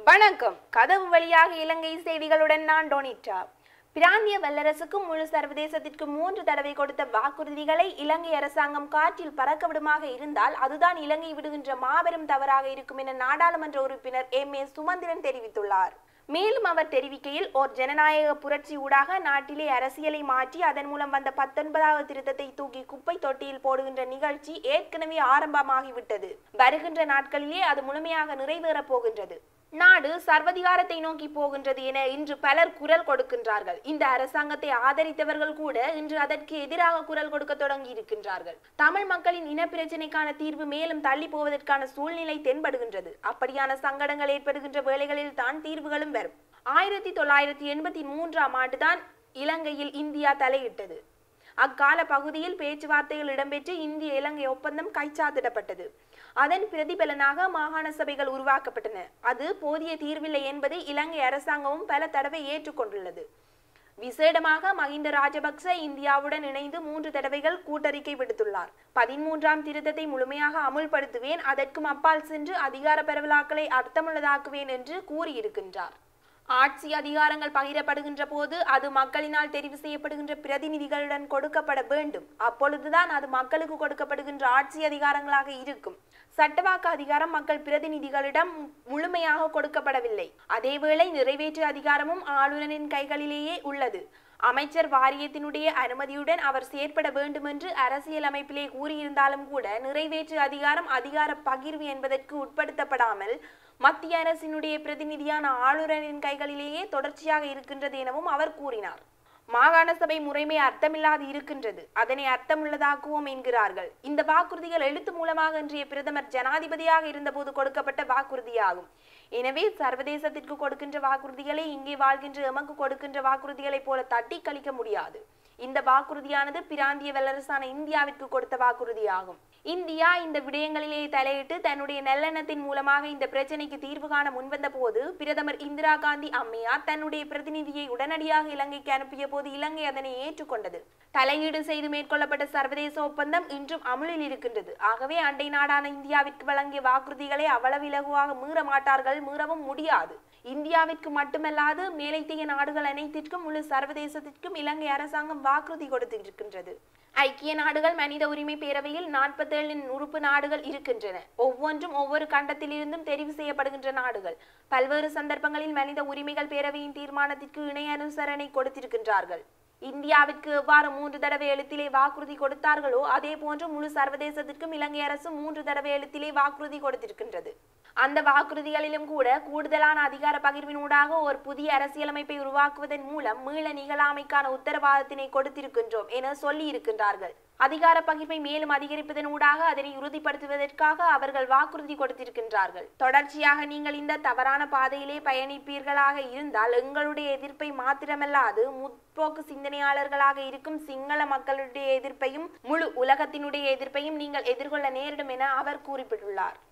வணக்கம் கதவு வழியாக இலங்கை செய்திகளுடன் நான் டோனிட்டா பிராந்திய வல்லரசுக்கு முழு சர்வதேசத்திற்கு மூன்று தடவை கொடுத்த வாக்குறுதிகளை இலங்கை அரசாங்கம் காற்றில் பறக்க விடுமாக இருந்தால் அதுதான் இலங்கை விடுகின்ற மாபெரும் தவறாக இருக்கும் என நாடாளுமன்ற உறுப்பினர் எம் ஏ சுமந்திரன் தெரிவித்துள்ளார் மேலும் அவர் தெரிவிக்கையில் ஓர் ஜனநாயக புரட்சி ஊடாக நாட்டிலே அரசியலை மாற்றி அதன் மூலம் வந்த பத்தொன்பதாவது திருத்தத்தை தூக்கி குப்பை தொட்டியில் போடுகின்ற நிகழ்ச்சி ஏற்கனவே ஆரம்பமாகிவிட்டது வருகின்ற நாட்களிலே அது முழுமையாக நிறைவேறப் போகின்றது நாடு சர்வதிகாரத்தை நோக்கி போகின்றது என இன்று பலர் குரல் கொடுக்கின்றார்கள் இந்த அரசாங்கத்தை ஆதரித்தவர்கள் கூட இன்று அதற்கு எதிராக குரல் கொடுக்க தொடங்கி இருக்கின்றார்கள் தமிழ் மக்களின் இன பிரச்சினைக்கான தீர்வு மேலும் தள்ளி போவதற்கான சூழ்நிலை தென்படுகின்றது அப்படியான சங்கடங்கள் ஏற்படுகின்ற வேளைகளில் தான் தீர்வுகளும் வரும் ஆயிரத்தி தொள்ளாயிரத்தி எண்பத்தி மூன்றாம் ஆண்டுதான் இலங்கையில் இந்தியா தலையிட்டது அக்கால பகுதியில் பேச்சுவார்த்தைகள் இடம்பெற்று இந்திய இலங்கை ஒப்பந்தம் கைச்சாத்திடப்பட்டது அதன் பிரதிபலனாக மாகாண சபைகள் உருவாக்கப்பட்டன அது போதிய தீர்வில்லை என்பதை இலங்கை அரசாங்கமும் பல தடவை ஏற்றுக்கொண்டுள்ளது விசேடமாக மஹிந்த ராஜபக்ச இந்தியாவுடன் இணைந்து மூன்று தடவைகள் கூட்டறிக்கை விடுத்துள்ளார் பதிமூன்றாம் திருத்தத்தை முழுமையாக அமுல்படுத்துவேன் அதற்கும் அப்பால் சென்று அதிகார பரவலாக்களை அர்த்தமுள்ளதாக்குவேன் என்று கூறியிருக்கின்றார் ஆட்சி அதிகாரங்கள் பகிரப்படுகின்ற போது அது மக்களினால் தெரிவு செய்யப்படுகின்ற பிரதிநிதிகளுடன் கொடுக்கப்பட வேண்டும் அப்பொழுதுதான் அது மக்களுக்கு கொடுக்கப்படுகின்ற ஆட்சி அதிகாரங்களாக இருக்கும் சட்டவாக்க அதிகாரம் மக்கள் பிரதிநிதிகளிடம் முழுமையாக கொடுக்கப்படவில்லை அதேவேளை நிறைவேற்று அதிகாரமும் ஆளுநரின் கைகளிலேயே உள்ளது அமைச்சர் வாரியத்தினுடைய அனுமதியுடன் அவர் செயற்பட வேண்டும் என்று அரசியல் அமைப்பிலே கூறியிருந்தாலும் கூட நிறைவேற்று அதிகாரம் அதிகார பகிர்வு என்பதற்கு உட்படுத்தப்படாமல் மத்திய அரசினுடைய பிரதிநிதியான ஆளுநரின் கைகளிலேயே தொடர்ச்சியாக இருக்கின்றது எனவும் அவர் கூறினார் மாகாண சபை முறைமை அர்த்தமில்லாது இருக்கின்றது அதனை அர்த்தமுள்ளதாக்குவோம் என்கிறார்கள் இந்த வாக்குறுதிகள் எழுத்து மூலமாக இன்றைய பிரதமர் ஜனாதிபதியாக இருந்தபோது கொடுக்கப்பட்ட வாக்குறுதியாகும் எனவே சர்வதேசத்திற்கு கொடுக்கின்ற வாக்குறுதிகளை இங்கே வாழ்கின்ற எமக்கு கொடுக்கின்ற வாக்குறுதிகளைப் போல தட்டி கழிக்க முடியாது இந்த வாக்குறுதியானது பிராந்திய வல்லரசான இந்தியாவிற்கு கொடுத்த வாக்குறுதியாகும் இந்தியா இந்த விடயங்களிலே தலையிட்டு தன்னுடைய நல்லெண்ணத்தின் மூலமாக இந்த பிரச்சனைக்கு தீர்வு காண முன்வந்த போது பிரதமர் இந்திரா காந்தி அம்மையார் தன்னுடைய பிரதிநிதியை உடனடியாக இலங்கைக்கு அனுப்பிய போது இலங்கை அதனை ஏற்றுக்கொண்டது தலையீடு செய்து மேற்கொள்ளப்பட்ட சர்வதேச ஒப்பந்தம் இன்றும் அமுலில் இருக்கின்றது ஆகவே அண்டை நாடான இந்தியாவிற்கு வழங்கிய வாக்குறுதிகளை அவ்வளவு இலகுவாக மீற மாட்டார்கள் மீறவும் முடியாது இந்தியாவிற்கு மட்டுமல்லாது மேலைத்தேய நாடுகள் அனைத்திற்கும் முழு சர்வதேசத்திற்கும் இலங்கை அரசாங்கம் வாக்குறுதி கொடுத்திருக்கின்றது ஐக்கிய நாடுகள் மனித உரிமை பேரவையில் நாற்பத்தேழு உறுப்பு நாடுகள் இருக்கின்றன ஒவ்வொன்றும் ஒவ்வொரு கண்டத்திலிருந்தும் தெரிவு செய்யப்படுகின்ற நாடுகள் பல்வேறு சந்தர்ப்பங்களில் மனித உரிமைகள் பேரவையின் தீர்மானத்திற்கு இணை அனுசரணை கொடுத்திருக்கின்றார்கள் இந்தியாவிற்கு எவ்வாறு மூன்று தடவை எழுத்திலே வாக்குறுதி கொடுத்தார்களோ அதே போன்று முழு சர்வதேசத்திற்கும் இலங்கை அரசு மூன்று தடவை எழுத்திலே வாக்குறுதி கொடுத்திருக்கின்றது அந்த வாக்குறுதிகளிலும் கூட கூடுதலான அதிகார பகிர்வினூடாக ஒரு புதிய அரசியலமைப்பை உருவாக்குவதன் மூலம் மீள நிகழாமைக்கான உத்தரவாதத்தினை கொடுத்திருக்கின்றோம் என சொல்லி இருக்கின்றார்கள் அதிகார பகிர்வை மேலும் அதிகரிப்பதன் ஊடாக அதனை உறுதிப்படுத்துவதற்காக அவர்கள் வாக்குறுதி கொடுத்திருக்கின்றார்கள் தொடர்ச்சியாக நீங்கள் இந்த தவறான பாதையிலே பயணிப்பீர்களாக இருந்தால் எங்களுடைய எதிர்ப்பை மாத்திரமல்லாது முற்போக்கு சிந்தனையாளர்களாக இருக்கும் சிங்கள மக்களுடைய எதிர்ப்பையும் முழு உலகத்தினுடைய எதிர்ப்பையும் நீங்கள் எதிர்கொள்ள நேரிடும் என அவர் குறிப்பிட்டுள்ளார்